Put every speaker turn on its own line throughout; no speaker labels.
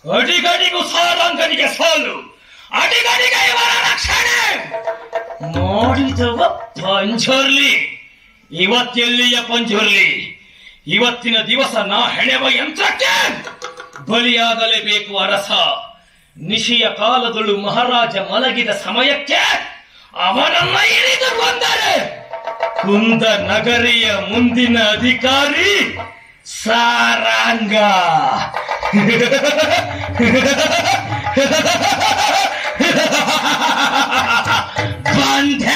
ಅಡಿಗಡಿಗೂ ಸಾರಂಗನಿಗೆ ಸಾಲು ಅಡಿಗಡಿಗೆ ಇವರ ರಕ್ಷಣೆ ಮಾಡಿದವ ಪಂಜರ್ಲಿ ಇವತ್ತೆಲ್ಲಿಯ ಪಂಜರ್ಲಿ ಇವತ್ತಿನ ದಿವಸ ನಾ ಹೆಣೆವ ಯಂತ್ರಕ್ಕೆ ಬಲಿಯಾಗಲೇಬೇಕು ಅರಸ ನಿಶಿಯ ಕಾಲದಳು ಮಹಾರಾಜ ಮಲಗಿದ ಸಮಯಕ್ಕೆ ಅವನನ್ನ ಇಳಿದು ಬಂದರೆ ಕುಂದ ನಗರಿಯ ಮುಂದಿನ ಅಧಿಕಾರಿ ಸಾರಂಗ ಬಂಧ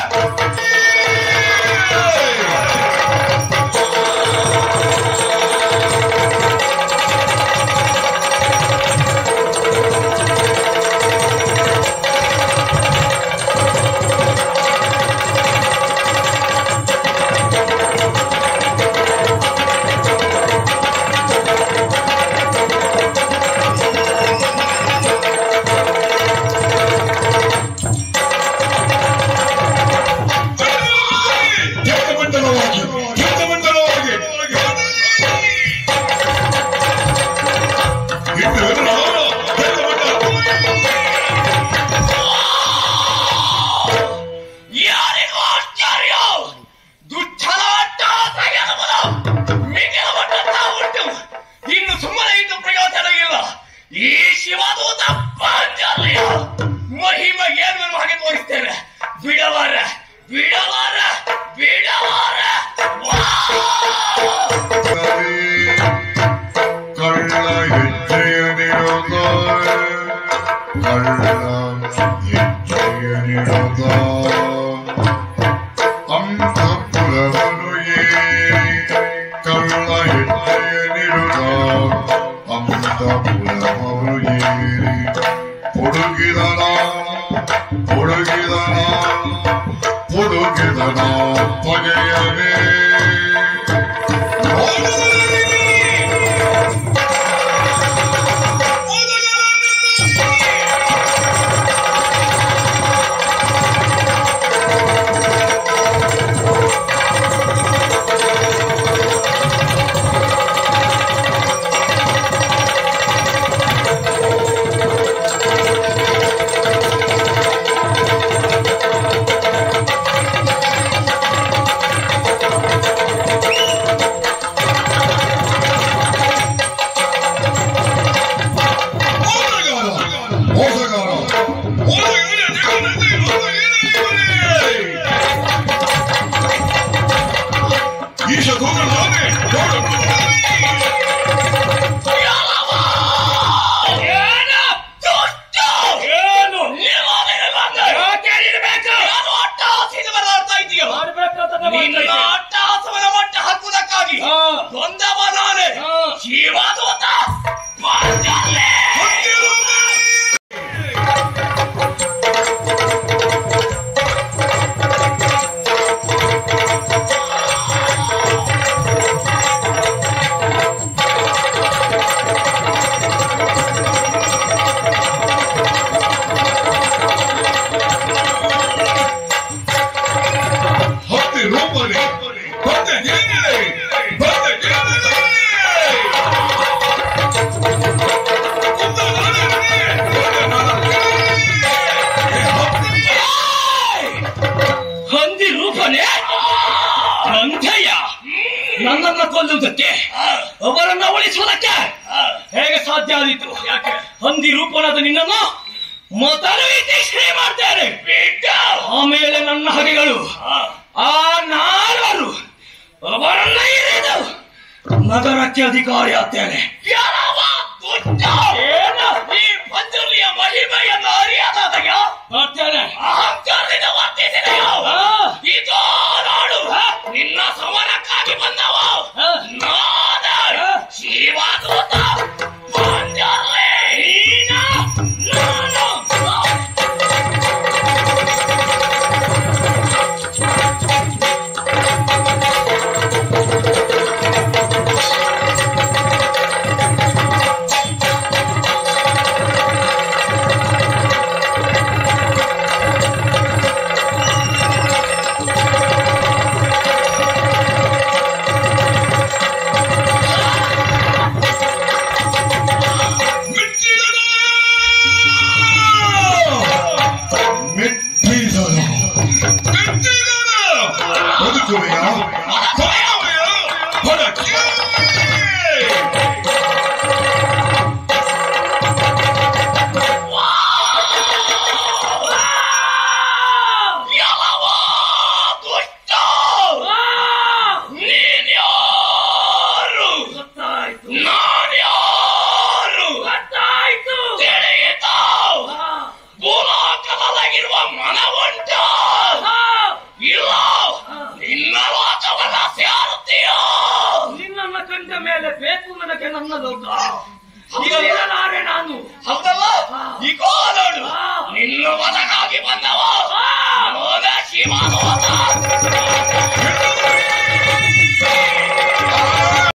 ಯುದ್ಧಮಂಡಲವಾಗಿ ಯುದ್ಧಮಂಡಲವಾಗಿ ಯುದ್ಧವನ್ನ
ಯಾರಿಗೂ ಆಶ್ಚರ್ಯ ದುಚ್ಛಲಾಟ ತೆಗೆದುವುದು ಮಿಗಿಲುವಂತ ಉಂಟು ಇನ್ನು ಸುಮ್ಮನೆ ಇದ್ದು ಪ್ರಯೋಜನ ಇಲ್ಲ ಈ ಶಿವದೂತ ಪಾಂಚಾಲ್ಯ ಮಹಿಮ ಏನು ಅನ್ನೋ ಹಾಗೆ ತೋರಿಸ್ತೇನೆ ಬಿಡವಾರ ಬಿಡವಾರ ಬಿಡವಾರ ವಾ!
ಕಳ್ಳ ಹೆಜ್ಜೆಯ ನಿರೋಧ ಕಳ್ಳ ಹೆಜ್ಜೆಯ ನಿರೋಧ ಅಂತಃಪುರವನ್ನು ಏರಿ ಕಳ್ಳ ಹೆಜ್ಜೆಯ ನಿರೋಧ ಅಂತಃಪುರವನ್ನು ಏರಿ ಹುಡುಗಿದನ ಹುಡುಗಿದನ ಹುಡುಗಿದನ ಪಗೆಯಲೇ ಮೋಸಗಾರ ಈಶ ತೋರಣಾನೆ
ಏನು? ದುಷ್ಟ! ನಿಲ್ಲೋದಿಲ್ಲ. ಯಾಕೆ ನಿಲ್ಬೇಕು? ನಿನ್ನ ಅಟ್ಟಹಾಸವನ್ನ ಮಟ್ಟ ಹಾಕುವುದಕ್ಕಾಗಿ ನೊಂದವ ನಾನೇ ಶಿವದೂತ ಪಾಂಚಾಲ್ಯ
ಹತ್ತಿ ರೂಪನೆ ಬಂದೆ ಏನಿದೆ ಬಂದೆ ಏನಿದೆ ಕುಂದ ನಾನೇ ಬಂದೆ ನಾನೇ. ಏ ಹತ್ತಿ
ಹಂದಿ ರೂಪನೇ ಅಂಧಯ್ಯ ನನ್ನನ್ನ ಕೊಲ್ಲುವುದಕ್ಕೆ ಅವರನ್ನ ಉಳಿಸುವುದಕ್ಕೆ ಹೇಗೆ ಸಾಧ್ಯ ಆದೀತು ಯಾಕೆ ಹಂದಿ ರೂಪನಾದ ನಿನ್ನನ್ನು ಮೊದಲು ಶ್ರೀ ಮಾಡ್ತೇನೆ ಆಮೇಲೆ ನನ್ನ ಹಗೆಗಳು ಆ ನಾಲ್ವರು ಅವರನ್ನ ಇರಿದು ನಗರಕ್ಕೆ ಅಧಿಕಾರಿ ಆಗ್ತೇನೆ ಏನು ಈ ಪಂಜುರ್ಲಿಯ ಮಹಿಮೆಯನ್ನು ಅರಿಯದಾದಯ ಮಾಡ್ತೇನೆ ಅಹಂಕಾರದಿಂದ ವರ್ತಿಸಿದೆಯೋ ಇದೋ ನೋಡು ನಿನ್ನ ಸಮರಕ್ಕಾಗಿ ಬಂದವ ನಾದ ಶಿವದೂತ ಪಂಜುರ್ಲಿ ನೀನು ನಾನು
ಬೇಕು ನನಗೆ ನನ್ನ ಲೋಕ ಇಲ್ಲಿರಲಾರೆ ನಾನು
ಹೌದಲ್ಲ ಈಗೋ ನೋಡು
ಆ.
ನಿನ್ನ ಮನಗಾಗಿ ಬಂದವ
ಆ.
ಅವನ ಶಿವನೋತ